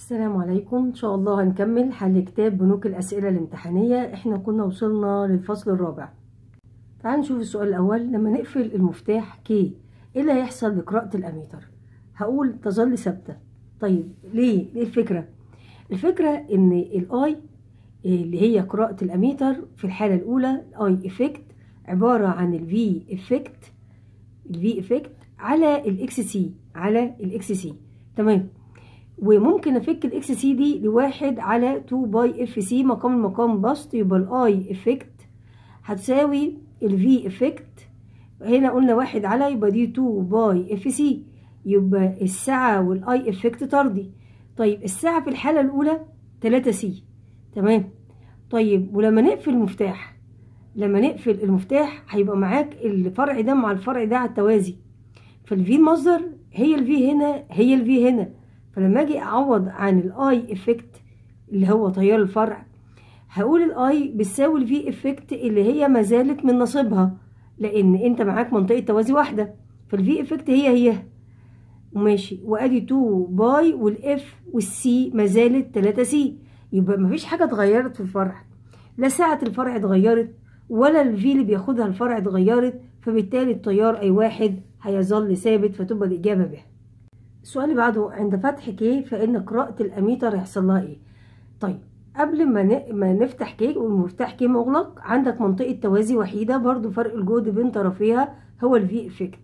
السلام عليكم ان شاء الله هنكمل حل كتاب بنوك الاسئله الامتحانيه احنا كنا وصلنا للفصل الرابع تعال نشوف السؤال الاول لما نقفل المفتاح كي ايه اللي هيحصل لقراءه الاميتر هقول تظل ثابته طيب ليه ايه الفكره الفكره ان الاي اللي هي قراءه الاميتر في الحاله الاولى الاي افكت عباره عن الفي افكت الفي افكت على الاكس سي على الاكس سي تمام وممكن افك الاكس سي دي لواحد على 2 باي اف سي مقام المقام بسط يبقى الاي افكت هتساوي الفي افكت هنا قلنا واحد على يبقى دي 2 باي اف سي يبقى السعة والاي افكت طردي طيب السعة في الحالة الأولى 3 سي تمام طيب ولما نقفل المفتاح لما نقفل المفتاح هيبقى معاك الفرع ده مع الفرع ده على التوازي فالفي المصدر هي الفي هنا هي الفي هنا فلما اجي اعوض عن الاي افكت اللي هو تيار الفرع هقول الاي بتساوي الفي افكت اللي هي ما زالت من نصيبها لان انت معاك منطقه توازي واحده فالفي افكت هي هي ماشي وادي 2 باي والاف والسي ما زالت 3 سي يبقى مفيش حاجه اتغيرت في الفرع لا سعه الفرع اتغيرت ولا الفي اللي بياخدها الفرع اتغيرت فبالتالي التيار اي واحد هيظل ثابت فتبقى الاجابه به السؤال اللي بعده عند فتح كي فإن قراءة الأميتر يحصل لها إيه؟ طيب قبل ما ن... ما نفتح كي والمفتاح كي مغلق عندك منطقة توازي وحيدة برضو فرق الجهد بين طرفيها هو الفي افكت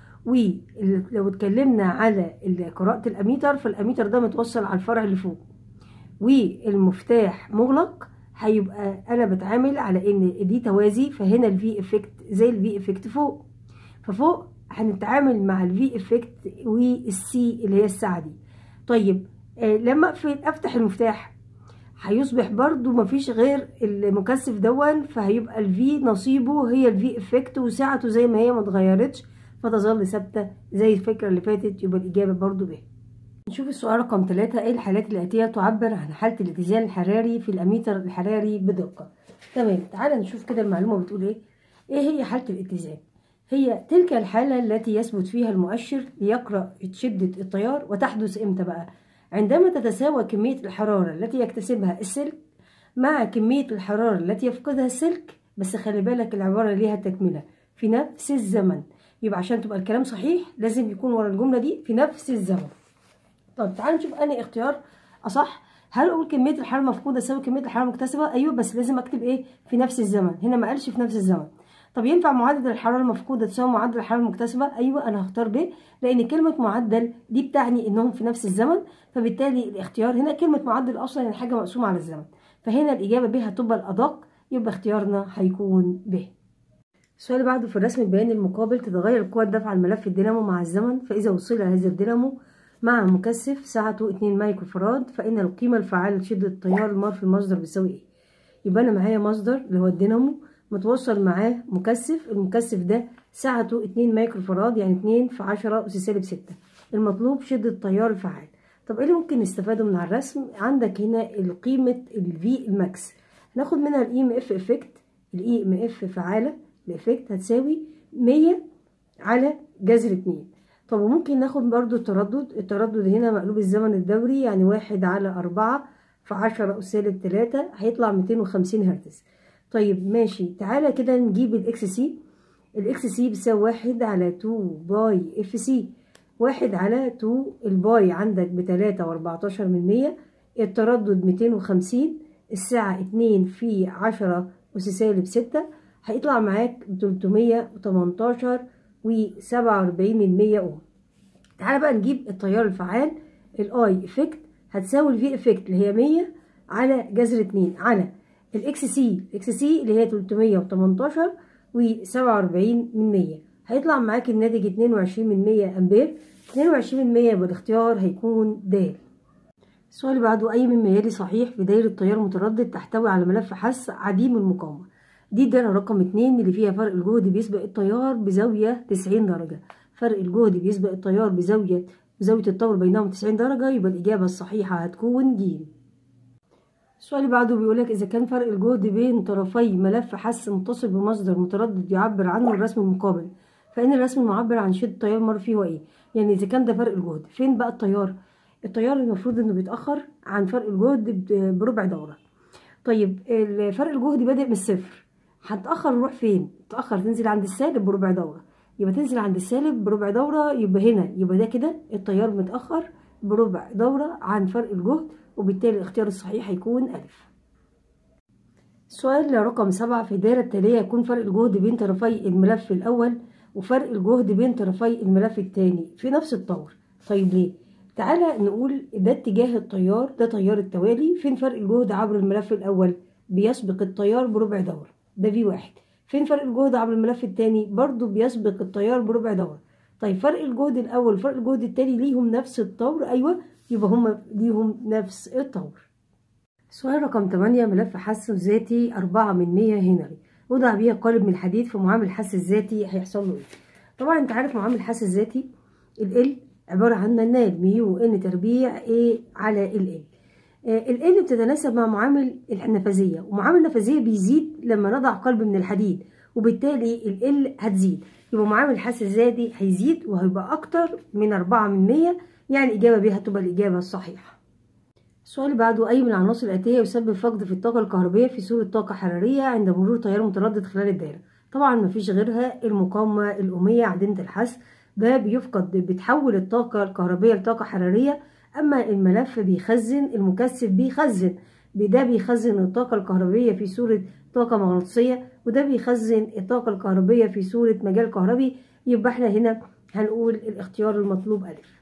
ولو اتكلمنا على قراءة الأميتر فالأميتر ده متوصل على الفرع اللي فوق والمفتاح مغلق هيبقى أنا بتعامل على إن دي توازي فهنا الفي افكت زي الفي افكت فوق ففوق هنتعامل مع الفي افكت والسي اللي هي الساعه دي طيب آه لما اقفل افتح المفتاح هيصبح برضو مفيش غير المكثف دون فهيبقى الفي نصيبه هي الفي افكت وساعته زي ما هي ما اتغيرتش فتظل ثابته زي الفكره اللي فاتت يبقى الاجابه برضو ب نشوف السؤال رقم 3 ايه الحالات الاتيه تعبر عن حاله الاتزان الحراري في الاميتر الحراري بدقه تمام تعالى نشوف كده المعلومه بتقول ايه ايه هي حاله الاتزان هي تلك الحالة التي يثبت فيها المؤشر ليقرأ شدة التيار وتحدث امتى بقى عندما تتساوى كمية الحرارة التي يكتسبها السلك مع كمية الحرارة التي يفقدها السلك بس خلي بالك العبارة ليها تكملة في نفس الزمن يبقى عشان تبقى الكلام صحيح لازم يكون ورا الجملة دي في نفس الزمن طب تعال نشوف أنهي اختيار أصح هل اقول كميه الحراره المفقوده تساوي كميه الحراره المكتسبه ايوه بس لازم اكتب ايه في نفس الزمن هنا ما قالش في نفس الزمن طب ينفع معدل الحراره المفقوده تساوي معدل الحراره المكتسبه ايوه انا هختار ب لان كلمه معدل دي بتعني انهم في نفس الزمن فبالتالي الاختيار هنا كلمه معدل اصلا يعني حاجه مقسومه على الزمن فهنا الاجابه ب هتبقى الادق يبقى اختيارنا هيكون ب السؤال اللي بعده في الرسم البياني المقابل تتغير قوة دفع الملف الدينامو مع الزمن فإذا وصل هذا الدينامو مع مكثف سعته 2 مايكرو فراد فإن القيمة الفعالة لشدة التيار المار في المصدر بتساوي إيه؟ يبقى أنا معايا مصدر اللي هو الدينامو متوصل معاه مكثف المكثف ده سعته 2 مايكرو فراد يعني 2 في 10 أس سالب 6 المطلوب شدة التيار الفعال طب ايه اللي ممكن نستفاده من على الرسم عندك هنا قيمة الفي الماكس هناخد منها الاي ام اف افكت الاي ام اف فعالة الافكت هتساوي 100 على جذر 2 طب وممكن ناخد برضو التردد التردد هنا مقلوب الزمن الدوري يعني واحد على أربعة في عشرة أس سالب تلاتة هيطلع ميتين وخمسين هرتز طيب ماشي تعالى كده نجيب الاكس سي الاكس سي بيساوي واحد على تو باي اف سي واحد على تو الباي عندك بتلاتة واربعتاشر من مية التردد ميتين وخمسين الساعة اتنين في عشرة أس سالب ستة هيطلع معاك بتلتمية وتمنتاشر وسبعة وأربعين من مية أوم تعالى بقى نجيب التيار الفعال الاي افكت هتساوي الفي افكت اللي هي مية على جذر اتنين على الاكس سي الاكس سي اللي هي 318 و47 من 100 هيطلع معاك الناتج 22 من 100 امبير 22 من 100 يبقى الاختيار هيكون د السؤال اللي بعده اي مما يلي صحيح في دايره تيار متردد تحتوي على ملف حث عديم المقاومه دي الدايره رقم 2 اللي فيها فرق الجهد بيسبق التيار بزاويه 90 درجه فرق الجهد بيسبق التيار بزاويه بزاويه الطور بينهم 90 درجه يبقى الاجابه الصحيحه هتكون ج السؤال اللي بعده بيقولك إذا كان فرق الجهد بين طرفي ملف حث متصل بمصدر متردد يعبر عنه الرسم المقابل فإن الرسم المعبر عن شدة التيار مر فيه هو إيه؟ يعني إذا كان ده فرق الجهد فين بقى التيار؟ التيار المفروض انه بيتاخر عن فرق الجهد بربع دوره طيب فرق الجهد بادئ من الصفر هتاخر نروح فين تاخر تنزل عند السالب بربع دوره يبقى تنزل عند السالب بربع دوره يبقى هنا يبقى ده كده التيار متاخر بربع دوره عن فرق الجهد وبالتالي الاختيار الصحيح هيكون الف سؤال رقم سبعة في الدائرة التالية يكون فرق الجهد بين طرفي الملف الأول وفرق الجهد بين طرفي الملف الثاني في نفس الطور طيب ليه؟ تعالى نقول ده اتجاه التيار ده تيار التوالي فين فرق الجهد عبر الملف الأول بيسبق التيار بربع دورة ده في واحد فين فرق الجهد عبر الملف الثاني برضو بيسبق التيار بربع دورة طيب فرق الجهد الأول وفرق الجهد التاني ليهم نفس الطور أيوة يبقى هما ليهم نفس الطور سؤال رقم 8 ملف حس ذاتي 4 من 100 هنري وضع بيها قالب من الحديد في معامل الحس الذاتي هيحصل له ايه طبعا انت عارف معامل الحس الذاتي ال عبارة عن منال ميو ان تربيع a على ال ال ال بتتناسب مع معامل النفاذية ومعامل النفاذية بيزيد لما نضع قلب من الحديد وبالتالي ال ال هتزيد يبقى معامل الحس الذاتي هيزيد وهيبقى أكتر من 4 من 100 يعني الإجابة بيها هتبقى الإجابة الصحيحة السؤال اللي بعده أي من العناصر الآتية يسبب فقد في الطاقة الكهربية في صورة طاقة حرارية عند مرور تيار متردد خلال الدائرة طبعا مفيش غيرها المقاومة الأمية عديمة الحس ده بيفقد بتحول الطاقة الكهربية لطاقة حرارية أما الملف بيخزن المكثف بيخزن ده بيخزن الطاقة الكهربية في صورة طاقة مغناطيسية وده بيخزن الطاقة الكهربية في صورة مجال كهربي يبقى احنا هنا هنقول الاختيار المطلوب ألف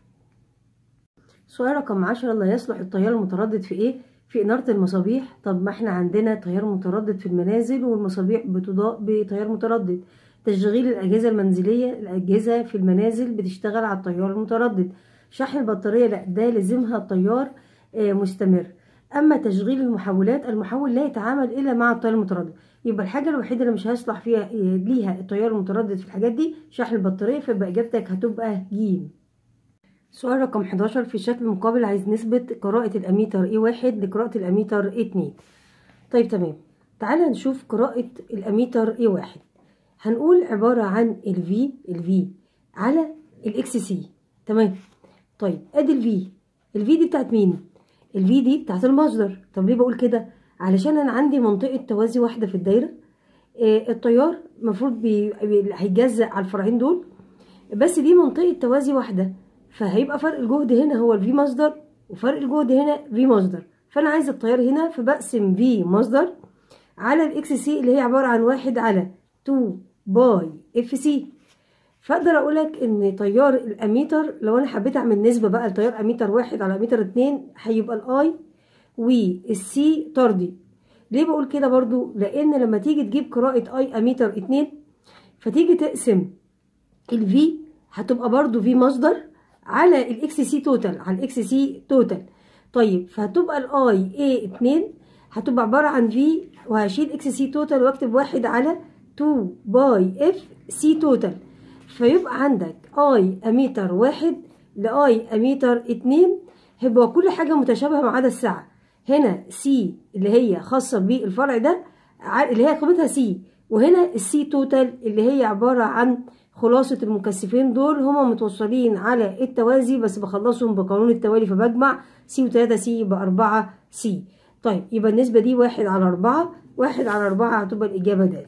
سؤال رقم عشرة لا يصلح التيار المتردد في ايه؟ في إنارة المصابيح طب ما احنا عندنا تيار متردد في المنازل والمصابيح بتضاء بتيار متردد تشغيل الأجهزة المنزلية الأجهزة في المنازل بتشتغل على التيار المتردد شحن البطارية لا ده لازمها التيار مستمر أما تشغيل المحولات المحول لا يتعامل إلا مع التيار المتردد يبقى الحاجة الوحيدة اللي مش هيصلح فيها ليها التيار المتردد في الحاجات دي شحن البطارية فيبقى إجابتك هتبقى ج سؤال رقم 11 في شكل مقابل عايز نثبت قراءة الأميتر E1 لقراءة الأميتر E2 طيب تمام تعالى نشوف قراءة الأميتر E1 هنقول عبارة عن ال V ال V على ال XC تمام طيب ادي ال V ال V دي بتاعت مين؟ ال V دي بتاعت المصدر طب ليه بقول كده؟ علشان أنا عندي منطقة توازي واحدة في الدايرة آه التيار المفروض بي... هيجزأ على الفرعين دول بس دي منطقة توازي واحدة فهيبقى فرق الجهد هنا هو الفي مصدر وفرق الجهد هنا في مصدر فانا عايزه التيار هنا فبقسم في مصدر على الاكس سي اللي هي عباره عن واحد على 2 باي اف سي فاقدر اقولك ان تيار الاميتر لو انا حبيت اعمل نسبه بقى لتيار اميتر واحد على اميتر اتنين هيبقى الاي والسي طردي ليه بقول كده برضو لان لما تيجي تجيب قراءه اي اميتر اتنين فتيجي تقسم الفي هتبقى برضو في مصدر على الاكس سي توتال على الاكس سي توتال طيب فهتبقى الاي اي 2 هتبقى عباره عن في وهشيل اكس سي توتال واكتب واحد على 2 باي اف سي توتال فيبقى عندك اي اميتر واحد لاي اميتر اتنين هيبقى كل حاجه متشابهه ما عدا الساعه هنا سي اللي هي خاصه بالفرع ده اللي هي قيمتها سي وهنا السي توتال اللي هي عباره عن خلاصة المكثفين دول هما متوصلين على التوازي بس بخلصهم بقانون التوالي فبجمع سي وتلاتة سي يبقى أربعة سي طيب يبقى النسبة دي واحد على أربعة واحد على أربعة هتبقى الإجابة د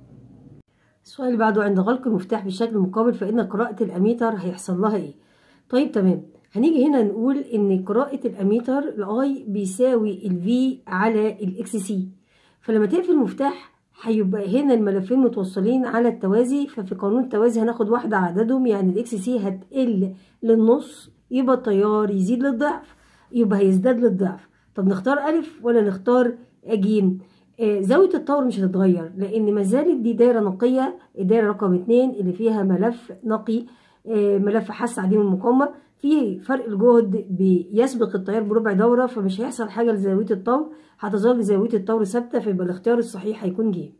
السؤال اللي بعده عند غلق المفتاح بالشكل المقابل فإن قراءة الأميتر هيحصل لها إيه؟ طيب تمام هنيجي هنا نقول إن قراءة الأميتر الأي بيساوي الفي على الإكس سي فلما تقفل المفتاح هيبقى هنا الملفين متوصلين على التوازي ففي قانون التوازي هناخد واحدة عددهم يعني الاكس سي هتقل للنص يبقى التيار يزيد للضعف يبقى هيزداد للضعف طب نختار ألف ولا نختار جيم آه زاوية الطور مش هتتغير لأن ما زالت دي دايرة نقية الدايرة رقم اتنين اللي فيها ملف نقي آه ملف حس عديم المقاومة في فرق الجهد بيسبق التيار بربع دورة فمش هيحصل حاجة لزاوية الطور هتظل زاوية الطور ثابتة فيبقى الاختيار الصحيح هيكون ج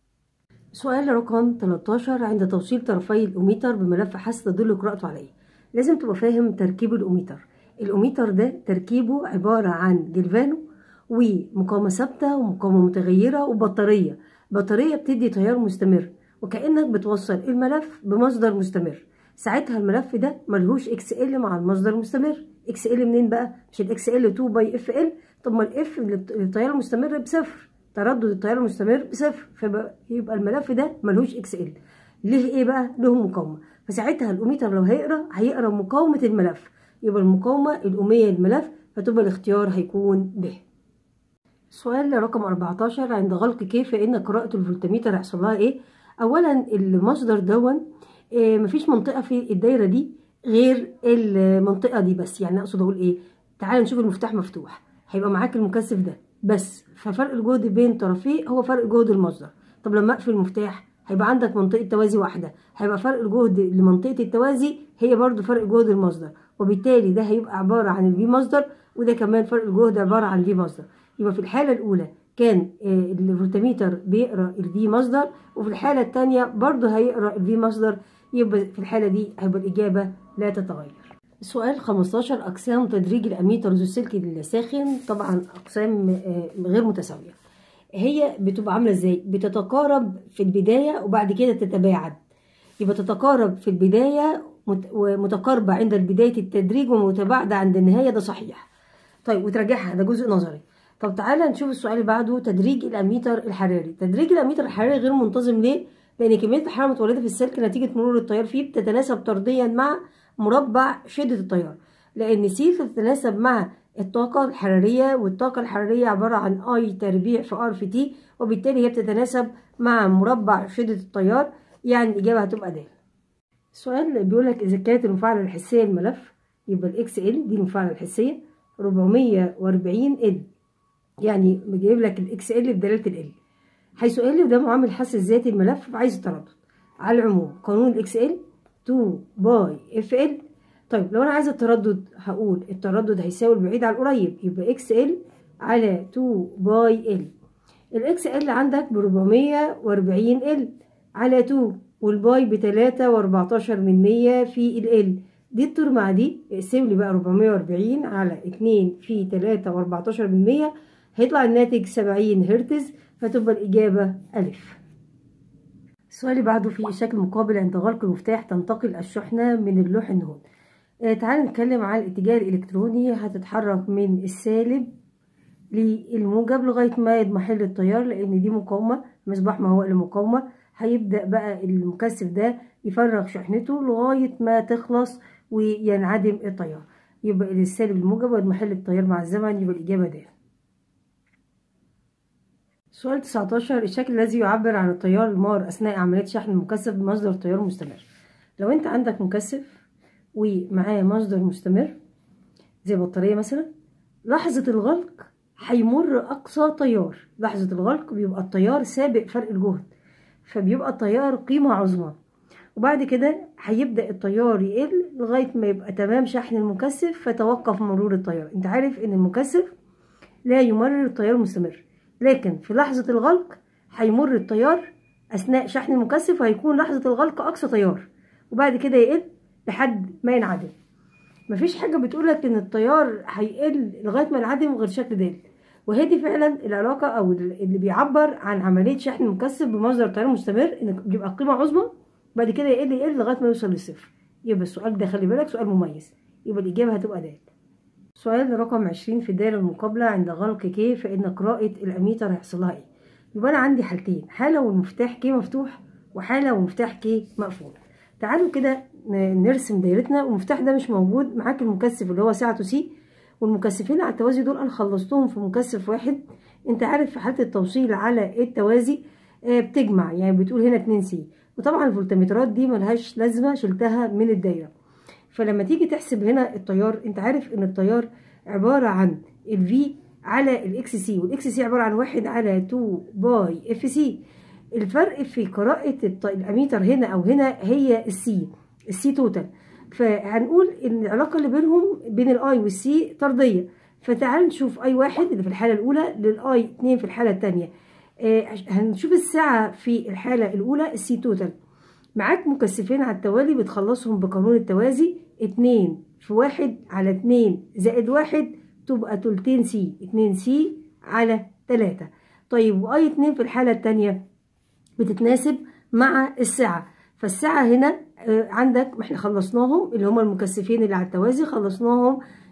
سؤال رقم 13 عند توصيل طرفي الأوميتر بملف حس تدل قراءته عليه لازم تبقى فاهم تركيب الأوميتر الأوميتر ده تركيبه عبارة عن جلفانو ومقاومة ثابتة ومقاومة متغيرة وبطارية بطارية بتدي تيار مستمر وكأنك بتوصل الملف بمصدر مستمر ساعتها الملف ده ملهوش اكس ال مع المصدر المستمر اكس ال منين بقى مش الاكس ال 2 باي اف ال طب ما الاف للتيار المستمر بصفر تردد التيار المستمر بصفر فيبقى الملف ده ملهوش اكس ال ليه ايه بقى له مقاومه فساعتها الاوميتر لو هيقرا هيقرا مقاومه الملف يبقى المقاومه الاميه للملف فتبقى الاختيار هيكون ب سؤال رقم 14 عند غلق كيف فإن قراءة الفولتميتر هيحصل لها إيه؟ أولا المصدر دون إيه مفيش منطقة في الدايرة دي غير المنطقة دي بس يعني أقصد أقول إيه؟ تعال نشوف المفتاح مفتوح هيبقى معاك المكثف ده بس ففرق الجهد بين طرفيه هو فرق جهد المصدر طب لما أقفل المفتاح هيبقى عندك منطقة توازي واحدة هيبقى فرق الجهد لمنطقة التوازي هي برضو فرق جهد المصدر وبالتالي ده هيبقى عبارة عن الفي مصدر وده كمان فرق الجهد عبارة عن الفي مصدر يبقى في الحالة الأولى كان الفولتميتر بيقرا الفي مصدر وفي الحالة الثانية برضه هيقرا الفي مصدر يبقى في الحالة دي هيبقى الإجابة لا تتغير. سؤال 15 أقسام تدريج الأميتر ذو السلك الساخن طبعا أقسام غير متساوية. هي بتبقى عاملة ازاي؟ بتتقارب في البداية وبعد كده تتباعد. يبقى تتقارب في البداية ومتقاربة عند بداية التدريج ومتباعدة عند النهاية ده صحيح. طيب وتراجعها ده جزء نظري. طب تعالى نشوف السؤال اللي بعده تدريج الاميتر الحراري تدريج الاميتر الحراري غير منتظم ليه لان كميه الحراره المتولده في السلك نتيجه مرور التيار فيه بتتناسب طرديا مع مربع شده التيار لان سي تتناسب مع الطاقه الحراريه والطاقه الحراريه عباره عن اي تربيع في ار في تي وبالتالي هي بتتناسب مع مربع شده التيار يعني الاجابه هتبقى د السؤال بيقول لك اذا كانت المفاعله الحسيه للملف يبقى الاكس ال دي المفاعله الحسيه 440 ال يعني بجيب لك الاكس ال بدلاله ال حيث ال ده معامل الحس الذاتي الملف عايز التردد على العموم قانون الاكس ال 2 باي اف ال طيب لو انا عايزه التردد هقول التردد هيساوي البعيد على القريب يبقى اكس ال على 2 باي ال الاكس ال عندك ب 440 ال على 2 والباي ب 3 و14 من 100 في ال ال دي الطور مع دي اقسم لي بقى 440 على 2 في 3 و14 من 100 هيطلع الناتج 70 هرتز فتبقى الإجابة ألف السؤال اللي بعده في شكل مقابل عند غلق المفتاح تنتقل الشحنة من اللوح النهون آه تعال نتكلم عن الاتجاه الإلكتروني هتتحرك من السالب للموجب لغاية ما يضمحل التيار لأن دي مقاومة مصباح ما هو لمقاومة هيبدأ بقى المكثف ده يفرغ شحنته لغاية ما تخلص وينعدم التيار يبقى السالب الموجب ويضمحل التيار مع الزمن يبقى الإجابة د سؤال 19 الشكل الذي يعبر عن التيار المار أثناء عملية شحن المكثف بمصدر تيار مستمر لو أنت عندك مكثف ومعاه مصدر مستمر زي بطارية مثلا لحظة الغلق هيمر أقصى تيار لحظة الغلق بيبقى التيار سابق فرق الجهد فبيبقى التيار قيمة عظمى وبعد كده هيبدأ التيار يقل لغاية ما يبقى تمام شحن المكثف فتوقف مرور التيار انت عارف ان المكثف لا يمرر التيار المستمر لكن في لحظة الغلق هيمر التيار أثناء شحن المكثف وهيكون لحظة الغلق أقصى تيار وبعد كده يقل لحد ما ينعدم مفيش حاجة بتقولك إن التيار هيقل لغاية ما ينعدم غير شكل د وهي دي فعلا العلاقة أو اللي بيعبر عن عملية شحن المكثف بمصدر تيار مستمر إن بيبقى قيمة عظمى بعد كده يقل يقل لغاية ما يوصل للصفر يبقى السؤال ده خلي بالك سؤال مميز يبقى الإجابة هتبقى د سؤال رقم عشرين في الدائرة المقابلة عند غلق كي فإن قراءة الأميتر هيحصل لها إيه؟ يبقى أنا عندي حالتين حالة والمفتاح كي مفتوح وحالة ومفتاح كي مقفول تعالوا كده نرسم دايرتنا والمفتاح ده مش موجود معاك المكثف اللي هو سعته سي والمكثفين على التوازي دول أنا خلصتهم في مكثف واحد أنت عارف في حالة التوصيل على التوازي بتجمع يعني بتقول هنا 2 سي وطبعا الفولتمترات دي ملهاش لازمة شلتها من الدايرة فلما تيجي تحسب هنا التيار انت عارف ان التيار عبارة عن الفي على الاكس سي والاكس سي عبارة عن واحد على 2 باي اف سي الفرق في قراءة الاميتر هنا او هنا هي السي السي توتال فهنقول ان العلاقة اللي بينهم بين الاي والسي طردية فتعال نشوف اي واحد اللي في الحالة الاولى للاي 2 في الحالة الثانية آه هنشوف الساعة في الحالة الاولى السي توتال معاك مكثفين على التوالي بتخلصهم بقانون التوازي اتنين في واحد على اتنين زائد واحد تبقى تلتين سي اتنين سي على تلاتة طيب واي اتنين في الحالة التانية بتتناسب مع الساعة فالساعة هنا عندك احنا خلصناهم اللي هما المكثفين اللي على التوازي خلصناهم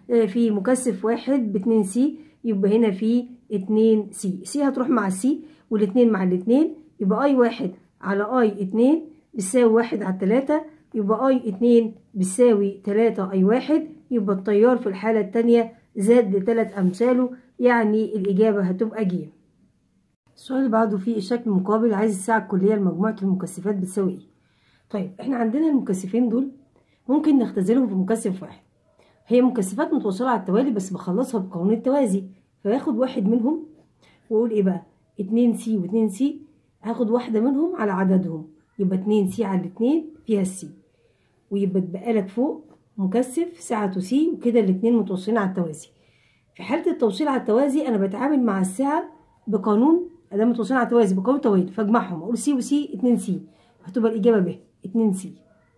آه، في مكثف واحد باتنين سي يبقى هنا في اتنين سي سي هتروح مع السي والاتنين مع الاتنين يبقى اي واحد على اي اتنين بتساوي واحد على تلاتة يبقى اي اتنين بتساوي تلاتة اي واحد يبقى التيار في الحالة التانية زاد لتلات امثاله يعني الاجابة هتبقى ج السؤال اللي بعده فيه الشكل المقابل عايز الساعة الكلية لمجموعة المكثفات بتساوي ايه طيب احنا عندنا المكثفين دول ممكن نختزلهم في مكثف واحد هي مكثفات متوصلة على التوالي بس بخلصها بقانون التوازي فياخد واحد منهم واقول ايه بقى اتنين سي واتنين سي هاخد واحدة منهم على عددهم يبقى اتنين سي على الاتنين فيها السي ويبقى اتبقى لك فوق مكثف سعته سي وكده الاتنين متوصلين على التوازي في حالة التوصيل على التوازي أنا بتعامل مع السعة بقانون أدام متوصلين على التوازي بقانون توالي فاجمعهم أقول سي وسي اتنين سي هتبقى الإجابة ب اتنين سي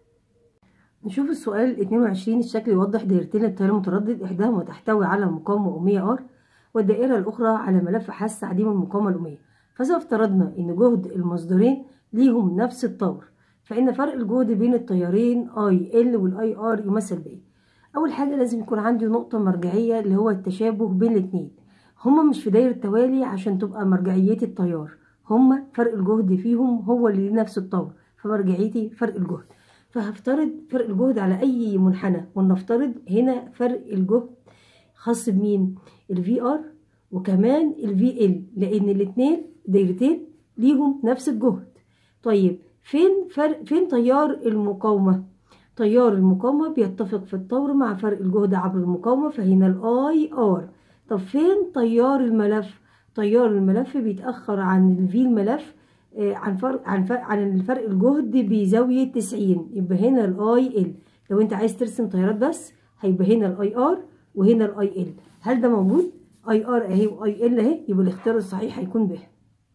نشوف السؤال 22 الشكل يوضح دائرتين للتيار المتردد إحداهما تحتوي على مقاومة أمية ار والدائرة الأخرى على ملف حث عديم المقاومة الأمية فإذا افترضنا إن جهد المصدرين ليهم نفس الطور فإن فرق الجهد بين التيارين اي ال والاي ار يمثل بإيه؟ أول حاجة لازم يكون عندي نقطة مرجعية اللي هو التشابه بين الاتنين هما مش في دايرة توالي عشان تبقى مرجعيتي التيار هما فرق الجهد فيهم هو اللي ليه نفس الطور فمرجعيتي فرق الجهد فهفترض فرق الجهد على أي منحنى ولنفترض هنا فرق الجهد خاص بمين؟ الفي ار وكمان الفي ال لأن الاتنين دايرتين ليهم نفس الجهد طيب فين فرق فين تيار المقاومة؟ تيار المقاومة بيتفق في الطور مع فرق الجهد عبر المقاومة فهنا الاي ار طب فين تيار الملف؟ تيار الملف بيتأخر عن الفي الملف آه، عن فرق عن فرق عن الفرق الجهد بزاوية 90 يبقى هنا الاي ال لو انت عايز ترسم تيارات بس هيبقى هنا الاي ار وهنا الاي ال هل ده موجود؟ اي ار اهي واي ال اهي يبقى الاختيار الصحيح هيكون به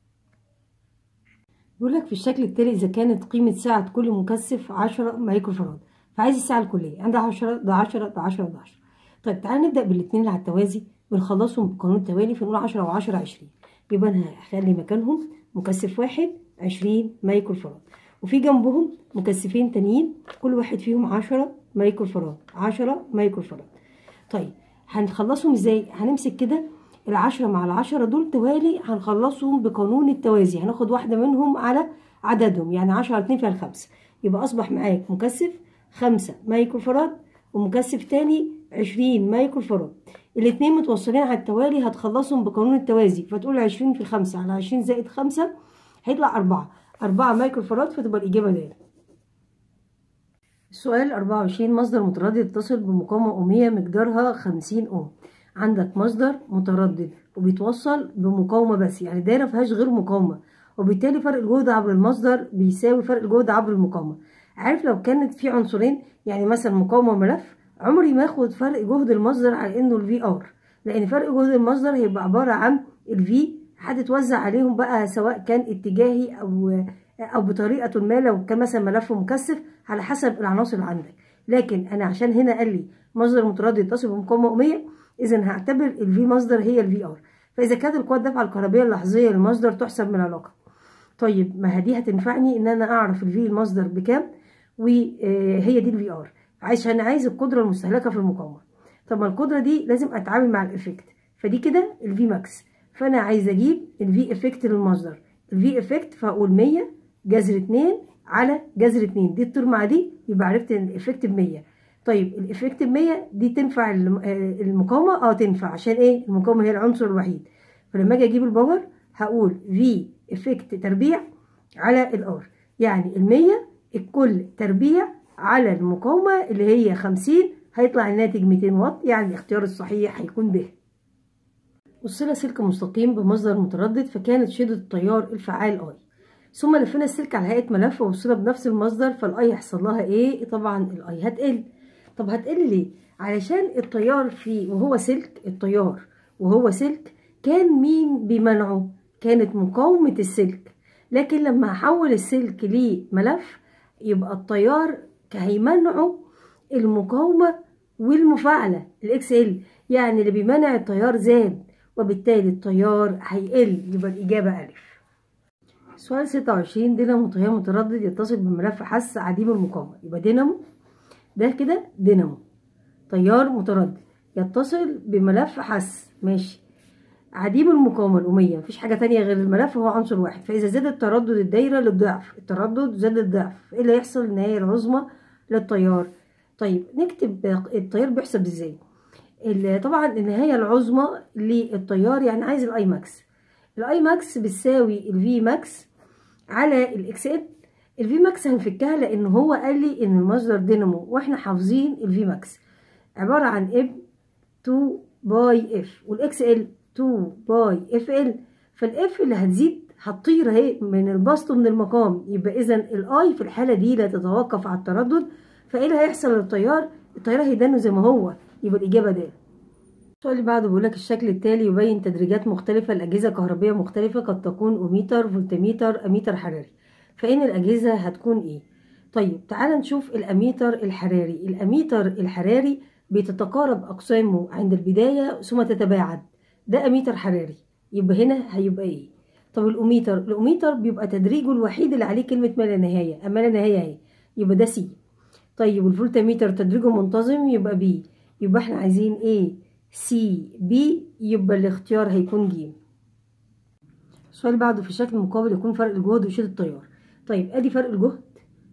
بيقول لك في الشكل التالي اذا كانت قيمة سعة كل مكثف 10 مايكرو فراد فعايز الساعة الكلية عندها 10 ده 10 ده 10 ده 10 طيب تعالى نبدأ بالاتنين اللي على التوازي بنخلصهم بقانون التوالي فنقول 10 و10 20 يبقى انا هخلي مكانهم مكثف واحد 20 مايكرو فراد وفي جنبهم مكثفين تانيين كل واحد فيهم 10 مايكرو فراد 10 مايكرو فراد طيب هنخلصهم ازاي هنمسك كده العشرة مع العشرة دول توالي هنخلصهم بقانون التوازي هناخد واحدة منهم على عددهم يعني عشرة على اتنين فيها الخمسة يبقى أصبح معاك مكثف خمسة مايكرو فراد ومكثف تاني عشرين مايكرو فراد الاتنين متوصلين على التوالي هتخلصهم بقانون التوازي فتقول عشرين في الخمسة على عشرين زائد خمسة هيطلع أربعة أربعة مايكرو فراد فتبقى الإجابة د السؤال 24 مصدر متردد يتصل بمقاومة أومية مقدارها 50 أوم عندك مصدر متردد وبيتوصل بمقاومة بس يعني دايرة مفيهاش غير مقاومة وبالتالي فرق الجهد عبر المصدر بيساوي فرق الجهد عبر المقاومة عارف لو كانت في عنصرين يعني مثلا مقاومة وملف عمري ما اخد فرق جهد المصدر على انه الفي ار لان فرق جهد المصدر هيبقى عبارة عن الفي هتتوزع عليهم بقى سواء كان اتجاهي او او بطريقة ما لو كان مثلا ملف مكثف على حسب العناصر اللي عندك لكن انا عشان هنا قال لي مصدر متردد يتصل بمقاومة أمية اذا هعتبر الفي مصدر هي الفي ار فاذا كانت القوة الدفعة الكهربية اللحظية للمصدر تحسب من العلاقة طيب ما دي هتنفعني ان انا اعرف الفي المصدر بكام وهي دي الفي ار عشان عايز القدرة المستهلكة في المقاومة طب ما القدرة دي لازم اتعامل مع الافكت فدي كده الفي ماكس فانا عايز اجيب الفي افكت للمصدر الفي افكت فاقول 100 جذر 2 على جذر 2 دي تطير مع دي يبقى عرفت ان الافكت ب 100 طيب الافكت ب 100 دي تنفع المقاومه اه تنفع عشان ايه المقاومه هي العنصر الوحيد فلما اجي اجيب الباور هقول في افكت تربيع على الار يعني ال 100 الكل تربيع على المقاومه اللي هي 50 هيطلع الناتج 200 واط يعني الاختيار الصحيح هيكون ب وصل سلك مستقيم بمصدر متردد فكانت شدة التيار الفعال اي ثم لفينا السلك على هيئة ملف ووصلها بنفس المصدر فالاي هيحصل لها ايه طبعا الاي هتقل طب هتقل ليه علشان التيار في وهو سلك التيار وهو سلك كان مين بمنعه كانت مقاومة السلك لكن لما احول السلك لملف يبقى التيار هيمنعه المقاومة والمفاعلة الاكس ال يعني اللي بيمنع التيار زاد وبالتالي التيار هيقل يبقى الإجابة ألف سؤال 26 دينامو تيار متردد يتصل بملف حث عديم المقاومة يبقى دينامو ده كده دينامو تيار متردد يتصل بملف حس ماشي عديم المقاومة الأمية مفيش حاجة تانية غير الملف هو عنصر واحد فإذا زاد التردد الدايرة للضعف التردد زاد الضعف إيه اللي يحصل النهاية العظمى للتيار طيب نكتب التيار بيحسب ازاي طبعا النهاية العظمى للتيار يعني عايز الاي ماكس الاي ماكس بتساوي الفي ماكس على الاكس ال الفي ماكس هنفكها لان هو قال لي ان المصدر دينامو واحنا حافظين الفي ماكس عبارة عن اب 2 باي اف والاكس ال 2 باي اف ال فالاف اللي هتزيد هتطير اهي من البسط من المقام يبقى اذا الاي في الحاله دي لا تتوقف على التردد فايه اللي هيحصل للتيار التيار هيدنه زي ما هو يبقى الاجابه د السؤال اللي بعده بيقول لك الشكل التالي يبين تدريجات مختلفة لأجهزة كهربية مختلفة قد تكون أوميتر فولتميتر أميتر حراري فإن الأجهزة هتكون إيه؟ طيب تعال نشوف الأميتر الحراري الأميتر الحراري بتتقارب أقسامه عند البداية ثم تتباعد ده أميتر حراري يبقى هنا هيبقى إيه؟ طب الأوميتر الأوميتر بيبقى تدريجه الوحيد اللي عليه كلمة ما لا نهاية أما لا نهاية أهي يبقى ده سي طيب والفولتميتر تدريجه منتظم يبقى بي يبقى احنا عايزين ايه سي بي يبقى الاختيار هيكون ج السؤال بعده في الشكل المقابل يكون فرق الجهد وشدة التيار طيب ادي فرق الجهد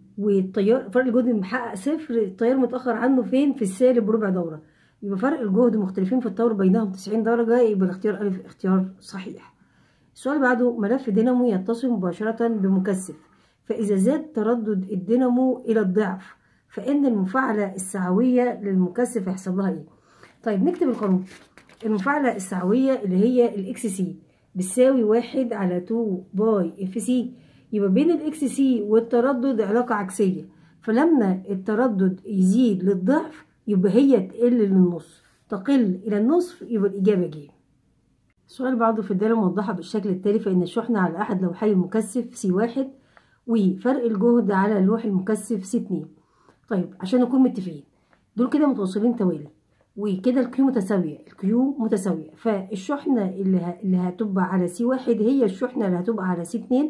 والتيار فرق الجهد محقق صفر التيار متأخر عنه فين في السالب بربع دورة يبقى فرق الجهد مختلفين في الطور بينهم 90 درجة يبقى الاختيار ألف اختيار صحيح السؤال بعده ملف دينامو يتصل مباشرة بمكثف فإذا زاد تردد الدينامو إلى الضعف فإن المفاعلة السعوية للمكثف هيحصل لها إيه؟ طيب نكتب القانون المفاعلة السعوية اللي هي الإكس سي بتساوي واحد على 2 باي اف سي يبقى بين الإكس سي والتردد علاقة عكسية فلما التردد يزيد للضعف يبقى هي تقل للنص تقل إلى النصف يبقى الإجابة ج السؤال بعده في الدالة موضحة بالشكل التالي فإن الشحنة على أحد لوحي المكثف سي واحد وفرق الجهد على لوح المكثف سي اتنين طيب عشان نكون متفقين دول كده متوصلين توالي وكده الكيو متساوية الكيو متساوية فالشحنة اللي, ه... اللي هتبقى على سي واحد هي الشحنة اللي هتبقى على سي اتنين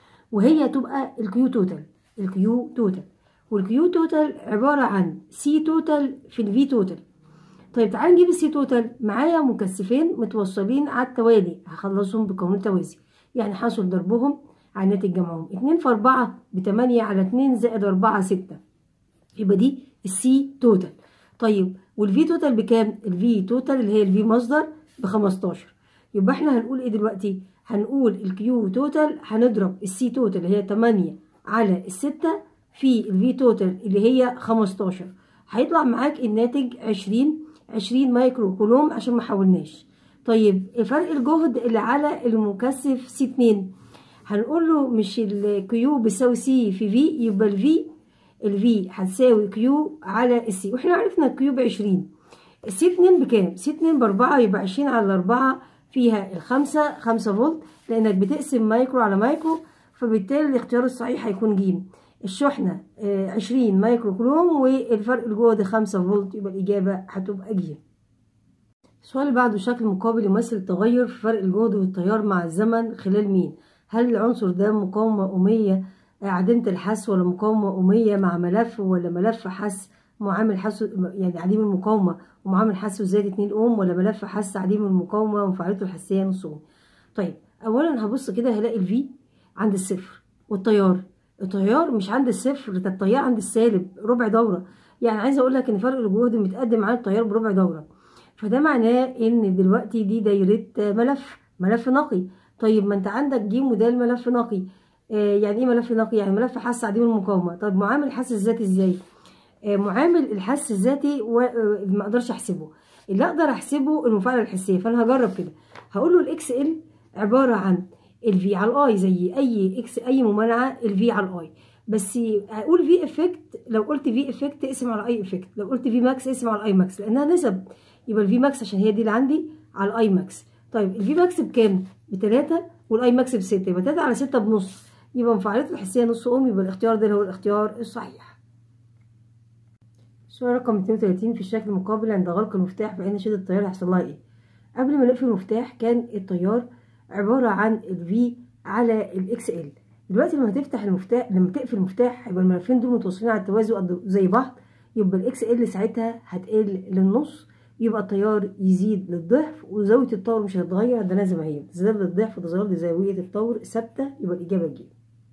وهي هتبقى الكيو توتال الكيو توتال والكيو توتال عبارة عن سي توتال في الفي توتال طيب تعال نجيب السي توتال معايا مكثفين متوصلين على التوالي هخلصهم بقانون توازي يعني حاصل ضربهم على ناتج جمعهم اتنين في أربعة بتمانية على اتنين زائد أربعة ستة يبقى دي السي توتال طيب والفي توتال بكام الفي توتال اللي هي الفي مصدر ب 15 يبقى احنا هنقول ايه دلوقتي هنقول الكيو توتال هنضرب السي توتال اللي هي 8 على الستة في الفي توتال اللي هي 15 هيطلع معاك الناتج 20 20 مايكرو كولوم عشان ما حولناش طيب فرق الجهد اللي على المكثف سي 2 هنقول له مش الكيو بيساوي سي في في يبقى الفي الفي هتساوي كيو على السي واحنا عرفنا الكيو بعشرين السي اتنين بكام؟ سي اتنين باربعة يبقى عشرين على أربعة فيها الخمسة خمسة فولت لأنك بتقسم مايكرو على مايكرو فبالتالي الاختيار الصحيح هيكون ج الشحنة عشرين مايكرو كروم والفرق الجهد خمسة فولت يبقى الإجابة هتبقى ج السؤال اللي بعده شكل مقابل يمثل التغير في فرق الجهد والتيار مع الزمن خلال مين؟ هل العنصر ده مقاومة أمية عديمة الحس ولا مقاومة أمية مع ملف ولا ملف حس معامل حس يعني عديم المقاومة ومعامل حس زائد 2 أوم ولا ملف حس عديم المقاومة ومفاعلته الحسية نص أوم طيب أولا هبص كده هلاقي الفي عند الصفر والتيار التيار مش عند الصفر ده التيار عند السالب ربع دورة يعني عايزة أقول لك إن فرق الجهد متقدم عن التيار بربع دورة فده معناه إن دلوقتي دي دايرة ملف ملف نقي طيب ما أنت عندك ج موديل ملف نقي يعني ايه ملف نقي يعني ملف حس عديم المقاومه طب معامل الحس الذاتي ازاي آه معامل الحس الذاتي ما اقدرش احسبه اللي اقدر احسبه المفاعله الحسيه فانا هجرب كده هقول له الاكس ال عباره عن الفي على الاي زي اي اكس اي ممانعه الفي على الاي بس هقول في افكت لو قلت في افكت اقسم على اي افكت لو قلت في ماكس اقسم على اي ماكس لانها نسب يبقى الفي ماكس عشان هي دي اللي عندي على الاي ماكس طيب الفي ماكس بكام بتلاتة والاي ماكس بستة يبقى تلاتة على ستة بنص يبقى مفاعلته الحسية نص أم يبقى الاختيار ده هو الاختيار الصحيح السؤال رقم 32 في الشكل المقابل عند غلق المفتاح فإن شدة التيار هيحصل لها إيه؟ قبل ما نقفل المفتاح كان التيار عبارة عن ال V على ال XL دلوقتي لما تفتح المفتاح لما تقفل المفتاح يبقى الملفين دول متوصلين على التوازي زي بعض يبقى ال XL ساعتها هتقل للنص يبقى التيار يزيد للضعف وزاوية الطور مش هتتغير ده زي ما هي تزداد للضعف وتظل زاوية الطور ثابتة يبقى الإجابة ج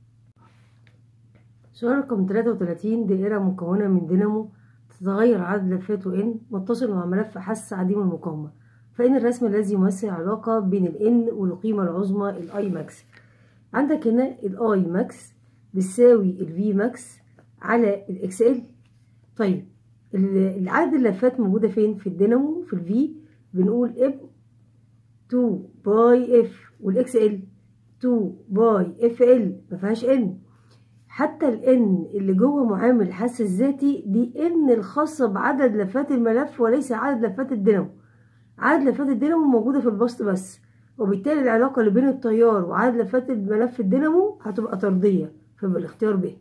سؤال رقم 33 دائرة مكونة من دينامو تتغير عدد لفاته n متصل مع ملف حس عديم المقاومة فإن الرسم الذي يمثل علاقة بين ال n والقيمة العظمى ال i max عندك هنا ال i max بتساوي ال v max على ال xl طيب العدد اللفات موجودة فين في الدينامو في ال v بنقول اب 2 باي اف والاكس ال 2 باي اف ال مفيهاش n حتى ال n اللي جوه معامل الحس الذاتي دي n الخاصة بعدد لفات الملف وليس عدد لفات الدينامو عدد لفات الدينامو موجودة في البسط بس وبالتالي العلاقة اللي بين التيار وعدد لفات الملف الدينامو هتبقى طردية فيبقى الاختيار ب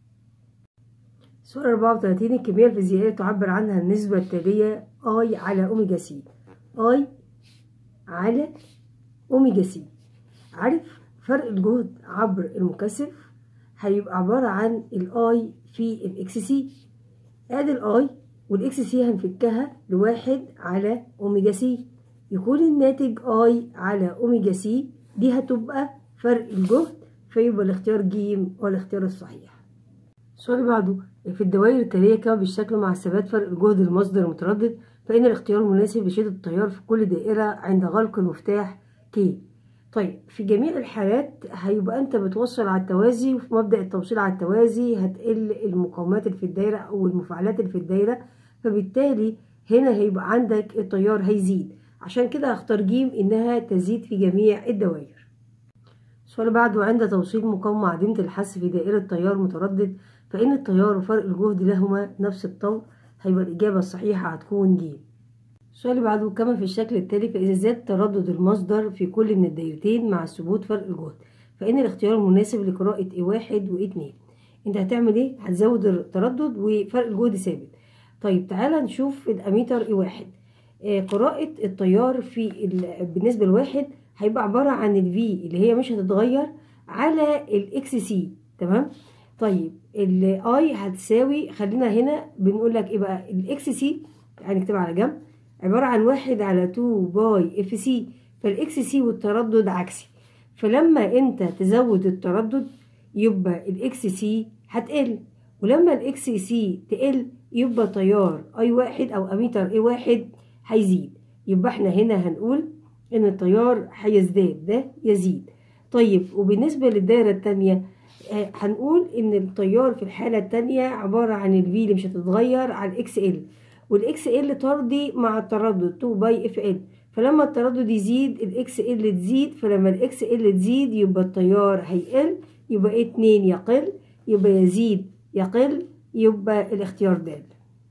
سؤال 34 الكمية الفيزيائية تعبر عنها النسبة التالية I على أوميجا سي I على أوميجا سي عارف فرق الجهد عبر المكثف هيبقى عبارة عن الاي في الاكس سي ادي الاي والاكس سي هنفكها لواحد على اوميجا سي يكون الناتج اي على اوميجا سي دي هتبقى فرق الجهد فيبقى الاختيار ج هو الاختيار الصحيح السؤال اللي بعده في الدوائر التالية كما بالشكل مع ثبات فرق الجهد المصدر المتردد فإن الاختيار المناسب لشدة التيار في كل دائرة عند غلق المفتاح K طيب في جميع الحالات هيبقى انت بتوصل على التوازي وفي مبدأ التوصيل على التوازي هتقل المقاومات اللي في الدايرة او المفاعلات اللي في الدايرة فبالتالي هنا هيبقى عندك التيار هيزيد عشان كده هختار ج انها تزيد في جميع الدوائر السؤال بعده عند توصيل مقاومة عديمة الحس في دائرة تيار متردد فإن التيار وفرق الجهد لهما نفس الطول هيبقى الإجابة الصحيحة هتكون ج السؤال اللي بعده كما في الشكل التالي فإذا زاد تردد المصدر في كل من الدايرتين مع ثبوت فرق الجهد فإن الاختيار المناسب لقراءة A1 و A2 أنت هتعمل إيه؟ هتزود التردد وفرق الجهد ثابت طيب تعالى نشوف الأميتر A1 آه قراءة التيار في بالنسبة لواحد هيبقى عبارة عن ال V اللي هي مش هتتغير على ال XC تمام؟ طيب ال I هتساوي خلينا هنا بنقول لك إيه بقى ال XC هنكتبها على جنب عبارة عن واحد على 2 باي اف سي فالاكس سي والتردد عكسي فلما انت تزود التردد يبقى الاكس سي هتقل ولما الاكس سي تقل يبقى تيار اي واحد او اميتر اي واحد هيزيد يبقى احنا هنا هنقول ان التيار هيزداد ده يزيد طيب وبالنسبة للدايرة التانية هنقول ان التيار في الحالة التانية عبارة عن الفي اللي مش هتتغير على الاكس ال والاكس ال طردي مع التردد 2 باي اف ال فلما التردد يزيد الاكس ال تزيد فلما الاكس ال تزيد يبقى التيار هيقل يبقى 2 يقل يبقى يزيد يقل يبقى الاختيار د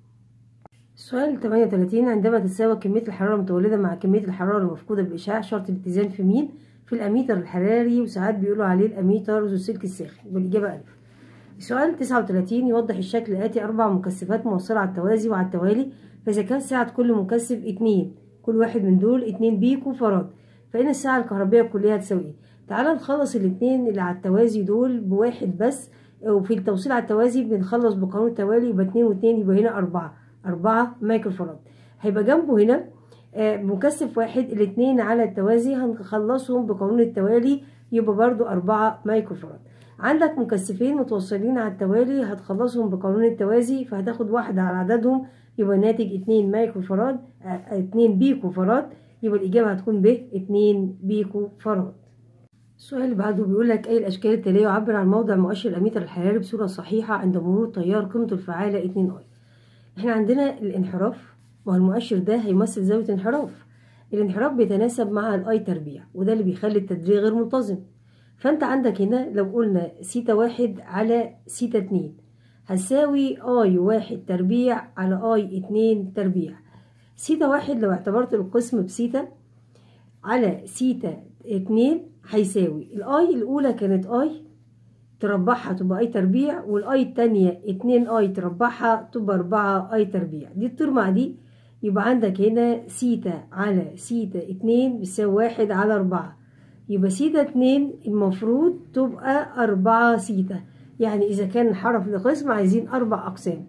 السؤال 38 عندما تتساوى كمية الحرارة المتولدة مع كمية الحرارة المفقودة بالإشعاع شرط الاتزان في مين؟ في الأميتر الحراري وساعات بيقولوا عليه الأميتر ذو السلك الساخن والإجابة ألف السؤال 39 يوضح الشكل الآتي أربع مكثفات موصلة على التوازي وعلى التوالي فإذا كانت سعة كل مكثف اتنين كل واحد من دول اتنين بيكو فراد فإن السعة الكهربية الكلية هتساوي ايه؟ تعالى نخلص الاتنين اللي على التوازي دول بواحد بس وفي التوصيل على التوازي بنخلص بقانون التوالي يبقى اتنين واتنين يبقى هنا أربعة أربعة مايكرو فراد هيبقى جنبه هنا مكثف واحد الاتنين على التوازي هنخلصهم بقانون التوالي يبقى برضو أربعة مايكرو فراد عندك مكثفين متوصلين على التوالي هتخلصهم بقانون التوازي فهتاخد واحدة على عددهم يبقى ناتج اتنين مايكرو فراد اتنين بيكو فراد يبقى الإجابة هتكون ب اتنين بيكو فراد السؤال اللي بعده بيقول لك أي الأشكال التالية يعبر عن موضع مؤشر الأميتر الحراري بصورة صحيحة عند مرور تيار قيمته الفعالة اتنين أي احنا عندنا الانحراف والمؤشر ده هيمثل زاوية انحراف الانحراف بيتناسب مع الأي تربيع وده اللي بيخلي التدريج غير منتظم فانت عندك هنا لو قلنا سيتا واحد على سيتا اتنين هتساوي اي واحد تربيع على اي اتنين تربيع سيتا واحد لو اعتبرت القسم بسيتا على سيتا اتنين هيساوي الاي الاولى كانت اي تربعها تبقى اي تربيع والاي التانية اتنين اي تربعها تبقى اربعة اي تربيع دي تطير مع دي يبقى عندك هنا سيتا على سيتا اتنين بتساوي واحد على اربعة يبقى سيتا اتنين المفروض تبقى أربعة سيتا يعني إذا كان حرف لقسم عايزين أربع أقسام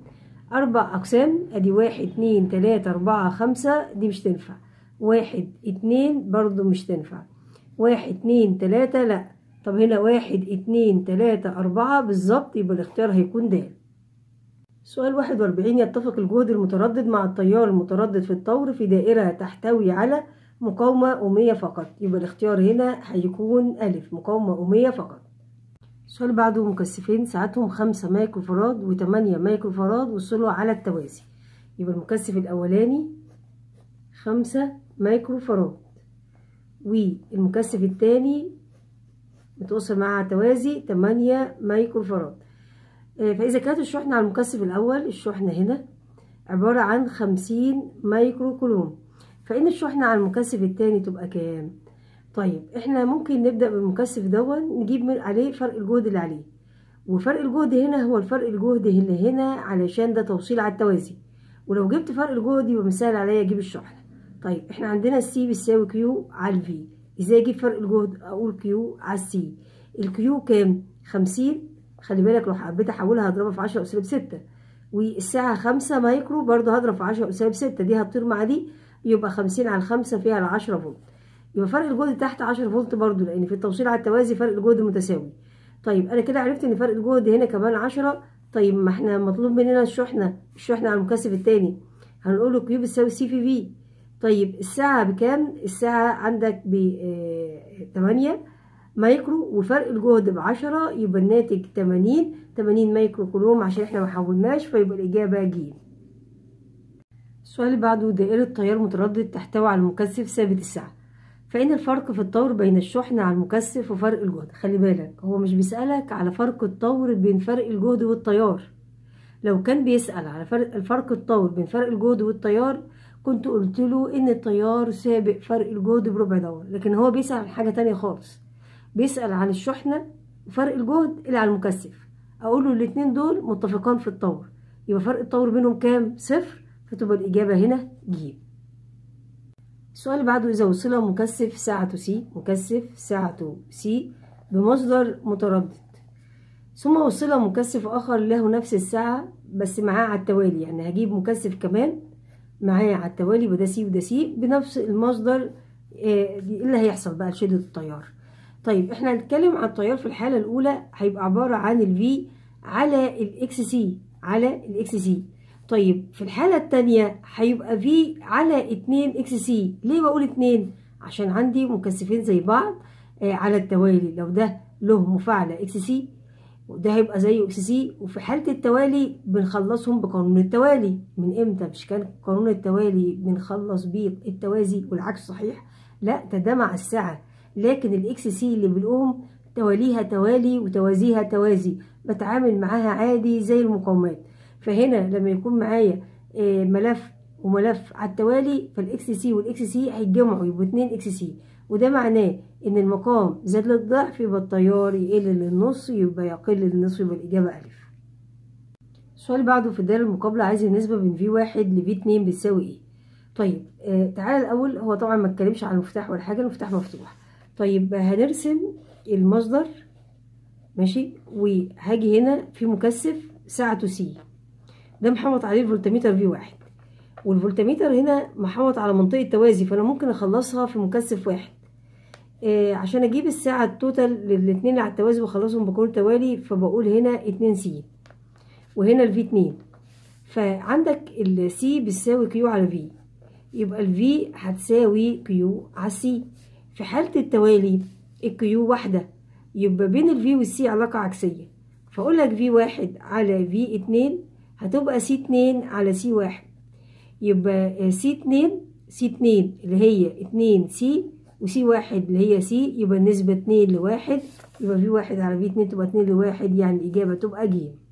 اربع اقسام ادي واحد اتنين تلاتة اربعة خمسة دي مش تنفع واحد اتنين برضو مش تنفع واحد اتنين تلاتة لا طب هنا واحد اتنين تلاتة اربعة بالظبط يبقى الاختيار هيكون د سؤال واحد واربعين يتفق الجهد المتردد مع التيار المتردد في الطور في دائرة تحتوي على مقاومة أمية فقط يبقى الاختيار هنا هيكون ألف مقاومة أمية فقط السؤال بعده مكثفين ساعتهم خمسة مايكرو فراد وتمانية مايكرو فراد وصلوا على التوازي يبقى المكثف الأولاني خمسة مايكرو فراد والمكثف التاني متوصل معاه على التوازي تمانية مايكرو فراد فإذا كانت الشحنة على المكثف الأول الشحنة هنا عبارة عن خمسين مايكرو كولوم فإن الشحنة على المكثف التاني تبقى كام؟ طيب احنا ممكن نبدأ بالمكثف دون نجيب من عليه فرق الجهد اللي عليه وفرق الجهد هنا هو الفرق الجهد اللي هنا علشان ده توصيل على التوازي ولو جبت فرق الجهد يبقى مثال عليا اجيب الشحنة طيب احنا عندنا السي بيساوي كيو على الفي ازاي اجيب فرق الجهد اقول كيو على السي الكيو كام خمسين خلي بالك لو حبيت احولها هضربها في عشرة أساليب ستة والساعة خمسة مايكرو برضه هضرب في عشرة أساليب ستة دي هتطير مع دي يبقى خمسين على الخمسة فيها العشرة فولت يبقى فرق الجهد تحت عشرة فولت برضه لأن في التوصيل على التوازي فرق الجهد متساوي طيب أنا كده عرفت إن فرق الجهد هنا كمان عشرة طيب ما احنا مطلوب مننا الشحنة الشحنة على المكثف التاني هنقول له كيو بتساوي سي في في طيب الساعة بكام؟ الساعة عندك ب تمانية مايكرو وفرق الجهد بعشرة يبقى الناتج تمانين تمانين مايكرو كولوم عشان احنا محولناش فيبقى الإجابة ج السؤال اللي بعده دائرة تيار متردد تحتوي على المكثف ثابت السعة فإن الفرق في الطور بين الشحنة على المكثف وفرق الجهد خلي بالك هو مش بيسألك على فرق الطور بين فرق الجهد والتيار لو كان بيسأل على فرق الفرق الطور بين فرق الجهد والتيار كنت قلت له إن التيار سابق فرق الجهد بربع دور لكن هو بيسأل عن حاجة تانية خالص بيسأل عن الشحنة وفرق الجهد اللي على المكثف أقول له الاتنين دول متفقان في الطور يبقى فرق الطور بينهم كام صفر فتبقى الإجابة هنا ج السؤال اللي بعده إذا وصل مكثف ساعته سي مكثف ساعته سي بمصدر متردد ثم وصل مكثف آخر له نفس الساعة بس معاه على التوالي يعني هجيب مكثف كمان معاه على التوالي وده سي وده سي بنفس المصدر إيه اللي هيحصل بقى لشدة التيار طيب احنا هنتكلم عن التيار في الحالة الأولى هيبقى عبارة عن الفي على الاكس سي على الاكس سي طيب في الحالة التانية هيبقى في على اتنين اكس سي ليه بقول اتنين عشان عندي مكثفين زي بعض آه على التوالي لو ده له مفاعلة اكس سي وده هيبقى زيه اكس سي وفي حالة التوالي بنخلصهم بقانون التوالي من امتى مش كان قانون التوالي بنخلص بيه التوازي والعكس صحيح لا ده ده مع الساعة لكن الاكس سي اللي بنقوم تواليها توالي وتوازيها توازي بتعامل معاها عادي زي المقاومات فهنا لما يكون معايا ملف وملف على التوالي فالاكس سي والاكس سي هيتجمعوا يبقوا اتنين اكس سي وده معناه ان المقام زاد للضعف يبقى التيار يقل للنص يبقى يقل للنصف يبقى الاجابه الف السؤال بعده في الدائره المقابله عايز النسبه بين في واحد لفي اتنين بتساوي ايه طيب آه تعالى الاول هو طبعا ما اتكلمش عن المفتاح ولا حاجه المفتاح مفتوح طيب هنرسم المصدر ماشي وهاجي هنا في مكثف ساعته سي ده محوط عليه الفولتميتر في واحد والفولتميتر هنا محوط على منطقة توازي فأنا ممكن أخلصها في مكثف واحد آه عشان أجيب الساعة التوتال للاتنين اللي على التوازي وأخلصهم بقول توالي فبقول هنا اتنين سي وهنا الفي اتنين فعندك السي بتساوي كيو على في يبقى الفي هتساوي كيو على السي في حالة التوالي الكيو واحدة يبقى بين الفي والسي علاقة عكسية فأقول لك في واحد على في اتنين هتبقى سي اتنين على سي واحد يبقى سي اتنين سي اتنين اللي هي اتنين سي وسي واحد اللي هي سي يبقى النسبة اتنين لواحد يبقى في واحد على في اتنين تبقى اتنين لواحد يعني الإجابة تبقى ج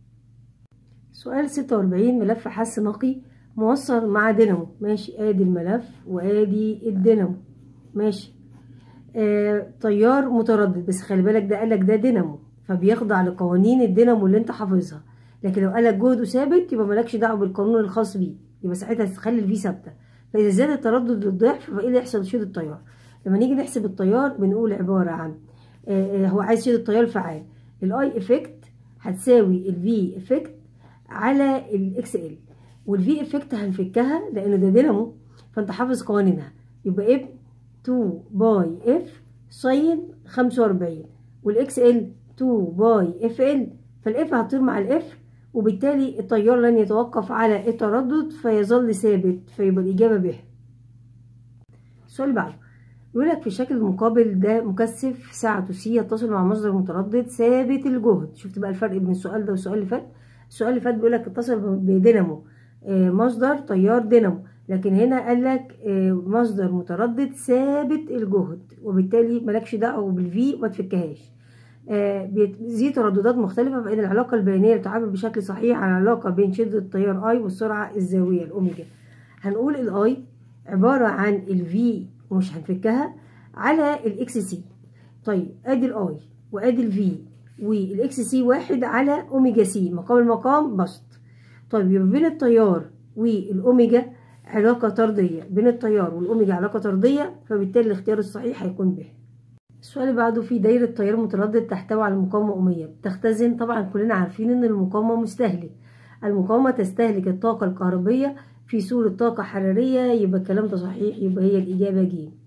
سؤال ستة وأربعين ملف حس نقي موصل مع دينامو ماشي ادي الملف وادي الدينامو ماشي آه تيار متردد بس خلي بالك ده قالك ده دينامو فبيخضع لقوانين الدينامو اللي انت حافظها لكن لو قالك جهده ثابت يبقى مالكش دعوه بالقانون الخاص بيه يبقى ساعتها تخلي الفي ثابته فاذا زاد التردد للضعف فايه اللي يحصل شيل التيار لما نيجي نحسب التيار بنقول عباره عن آه هو عايز شيل التيار الفعال الاي افكت هتساوي الفي افكت على الاكس ال والفي افكت هنفكها لان ده دينامو فانت حافظ قوانينها يبقى اب 2 باي اف ساين 45 والاكس ال 2 باي اف ال فالاف هتطير مع الاف وبالتالي التيار لن يتوقف على التردد فيظل ثابت فيبقى الإجابة ب السؤال اللي بعده يقول لك في الشكل المقابل ده مكثف سعته سي يتصل مع مصدر متردد ثابت الجهد شفت بقى الفرق بين السؤال ده والسؤال اللي فات السؤال اللي فات بيقول لك اتصل بدينامو مصدر تيار دينامو لكن هنا قال لك مصدر متردد ثابت الجهد وبالتالي مالكش دعوه بالفي وما تفكهاش ذي ترددات مختلفة فإن العلاقة البيانية بتعبر بشكل صحيح عن العلاقة بين شدة التيار I والسرعة الزاوية الأوميجا هنقول ال I عبارة عن ال V ومش هنفكها على ال XC طيب ادي ال I وادي ال V وال XC واحد على أوميجا سي مقام المقام بسط طيب يبقى بين التيار والأوميجا علاقة طردية بين التيار والأوميجا علاقة طردية فبالتالي الاختيار الصحيح هيكون به السؤال اللي بعده في دايرة تيار متردد تحتوي على مقاومة أمية بتختزن طبعا كلنا عارفين إن المقاومة مستهلك المقاومة تستهلك الطاقة الكهربية في صورة طاقة حرارية يبقى الكلام ده صحيح يبقى هي الإجابة ج